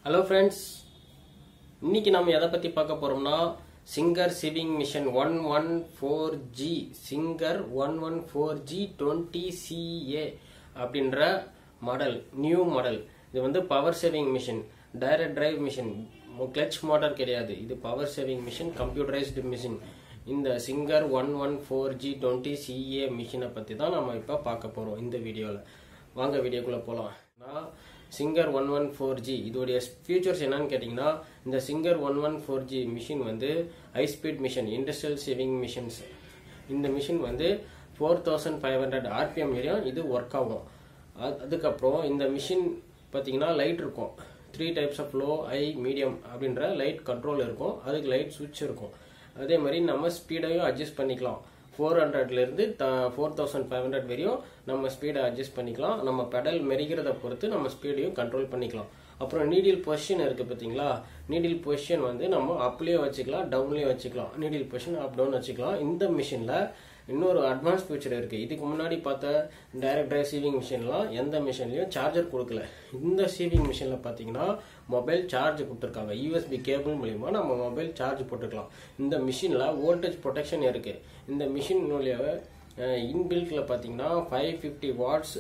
hello friends இன்னைக்கு நம்ம எதை பற்றி பார்க்க போகிறோம்னா Singer sewing machine one one four G Singer one one four G twenty CA அப்படின்ற மாடல் நியூ மாடல் இது வந்து power saving machine direct drive machine clutch motor கிடையாது இது power saving machine computerised machine இந்த Singer one one four G twenty CA மிஷினை பற்றி தான் நம்ம இப்போ பார்க்க போகிறோம் இந்த வீடியோவில் வாங்க வீடியோக்குள்ளே போகலாம் நான் Singer one one four G இதோடைய ஃபியூச்சர்ஸ் என்னன்னு கேட்டிங்கன்னா இந்த Singer one one four G machine வந்து high speed machine industrial sewing machines இந்த மிஷின் வந்து four thousand five hundred RPM வரையும் இது ஒர்க் ஆகும் அது- அதுக்கப்புறம் இந்த மிஷின் பார்த்தீங்கன்னா லைட் இருக்கும் three types of low high medium அப்படின்ற லைட் கண்ட்ரோல் இருக்கும் அதுக்கு லைட் சுவிட்ச் இருக்கும் அதே மாதிரி நம்ம ஸ்பீடையும் அட்ஜஸ்ட் பண்ணிக்கலாம் ஃபோர் ஹண்ட்ரட்லேருந்து ஃபோர் தௌசண்ட் ஃபைவ் ஹண்ட்ரட் வரையும் நம்ம ஸ்பீடை அட்ஜஸ்ட் பண்ணிக்கலாம் நம்ம பெடல் மெரிக்கிறத பொறுத்து நம்ம ஸ்பீடையும் கண்ட்ரோல் பண்ணிக்கலாம் அப்புறம் நீடில் பொசிஷன் இருக்குது பார்த்தீங்களா நீடில் பொசிஷன் வந்து நம்ம அப்லேயே வச்சுக்கலாம் டவுன்லேயே வச்சுக்கலாம் நீடில் பொசிஷன் அப் டவுன் வச்சுக்கலாம் இந்த மிஷினில் இன்னொரு அட்வான்ஸ் ஃபீச்சர் இருக்குது இதுக்கு முன்னாடி பார்த்த டைரக்ட் டிரைவ் சீவிங் மிஷின்லாம் எந்த மிஷின்லையும் சார்ஜர் கொடுக்கல இந்த சீவிங் மிஷினில் பார்த்தீங்கன்னா மொபைல் சார்ஜ் கொடுத்துருக்காங்க யூஎஸ்பி கேபிள் மூலிமா நம்ம மொபைல் சார்ஜ் போட்டுக்கலாம் இந்த மிஷினில் வோல்டேஜ் ப்ரொடெக்ஷன் இருக்குது இந்த மிஷினுடைய இன்பில்ட்டில் பார்த்தீங்கன்னா five fifty watts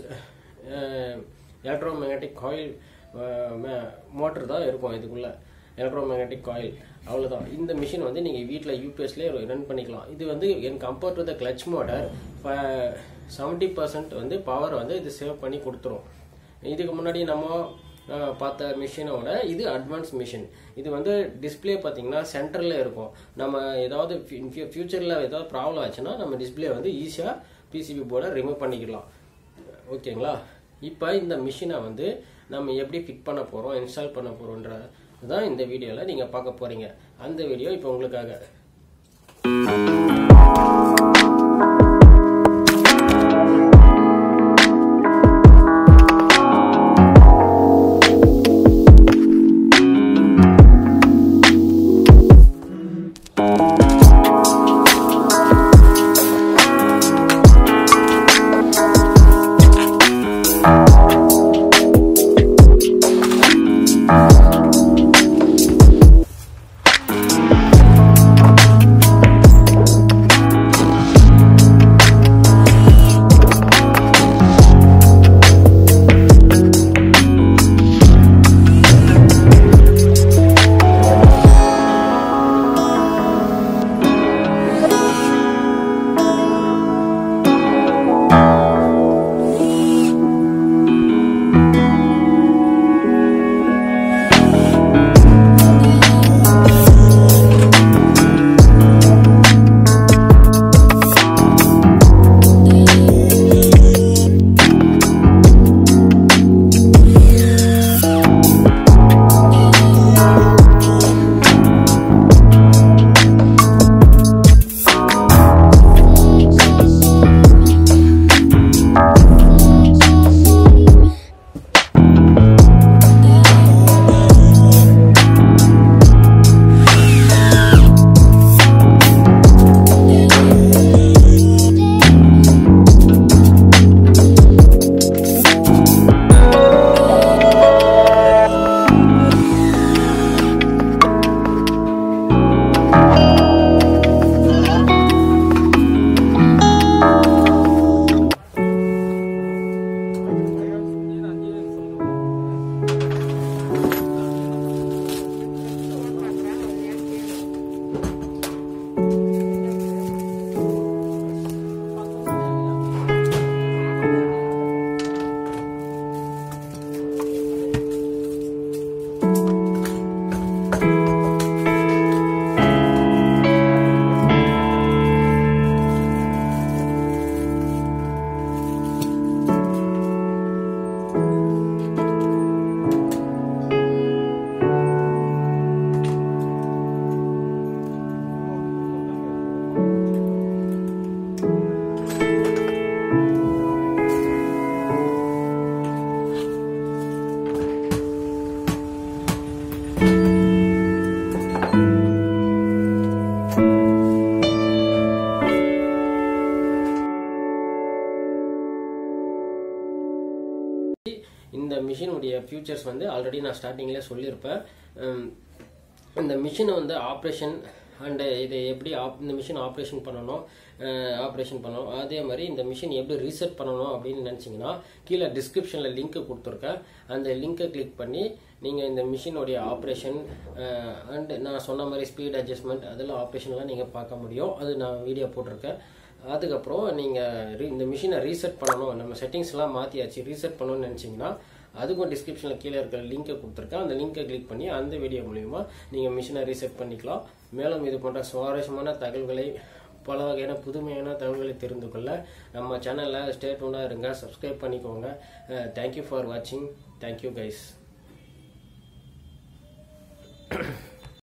electromagnetic coil motor தான் இருக்கும் இதுக்குள்ள எலக்ட்ரோமேக்னட்டிக் காயில் அவ்வளோதான் இந்த மிஷின் வந்து நீங்கள் வீட்டில் யூபிஎஸ்லேயே ரன் பண்ணிக்கலாம் இது வந்து என் compared to the clutch motor seventy percent வந்து பவர் வந்து இது சேவ் பண்ணி கொடுத்துரும் இதுக்கு முன்னாடி நம்ம அஹ், பார்த்த மிஷினோட இது அட்வான்ஸ் மிஷின் இது வந்து டிஸ்ப்ளே பார்த்தீங்கன்னா சென்டரில் இருக்கும் நம்ம ஏதாவது ஃபியூச்சரில் ஏதாவது ப்ராப்ளம் ஆச்சுன்னா நம்ம டிஸ்ப்ளே வந்து ஈஸியாக பிசிபி போர்டை ரிமூவ் பண்ணிக்கலாம் ஓகேங்களா இப்போ இந்த மிஷினை வந்து நம்ம எப்படி ஃபிட் பண்ண போகிறோம் இன்ஸ்டால் பண்ண போகிறோன்ற தான் இந்த வீடியோவில் நீங்கள் பார்க்க போகிறீங்க அந்த வீடியோ இப்போ உங்களுக்காக ஃபியூச்சர்ஸ் வந்து ஆல்ரெடி நான் ஸ்டார்டிங்லேயே சொல்லியிருப்பேன் உம், இந்த மிஷினை வந்து ஆப்ரேஷன் அண்ட் இதை எப்படி ஆப் இந்த மிஷின் ஆப்ரேஷன் பண்ணணும் ஆப்ரேஷன் பண்ணணும் அதே மாதிரி இந்த மிஷின் எப்படி ரீசெட் பண்ணணும் அப்படின்னு நினச்சிங்கன்னா கீழே டிஸ்கிரிப்ஷனில் லிங்க் கொடுத்துருக்கேன் அந்த லிங்கை கிளிக் பண்ணி நீங்கள் இந்த மிஷினுடைய ஆப்ரேஷன் அண்ட் நான் சொன்ன மாதிரி ஸ்பீட் அட்ஜஸ்ட்மெண்ட் அதெல்லாம் ஆப்ரேஷன்லாம் நீங்கள் பார்க்க முடியும் அது நான் வீடியோ போட்டிருக்கேன் அதுக்கப்புறம் நீங்கள் இந்த மிஷினை ரீசெட் பண்ணணும் நம்ம செட்டிங்ஸ்லாம் மாற்றியாச்சு ரீசெட் பண்ணணும்னு நினச்சிங்கன்னா அதுக்கும் டிஸ்கிரிப்ஷனில் கீழே இருக்கிற லிங்கை கொடுத்துருக்கேன் அந்த லிங்கை கிளிக் பண்ணி அந்த வீடியோ மூலிமா நீங்கள் மிஷினை ரீசெட் பண்ணிக்கலாம் மேலும் இது போன்ற சுவாரஸ்யமான தகவல்களை பல வகையான புதுமையான தகவல்களை தெரிந்து கொள்ள நம்ம சேனலில் ஸ்டேட்மெண்ட்டாக இருங்க சப்ஸ்கிரைப் பண்ணிக்கோங்க தேங்க்யூ ஃபார் வாட்சிங் தேங்க்யூ கைஸ்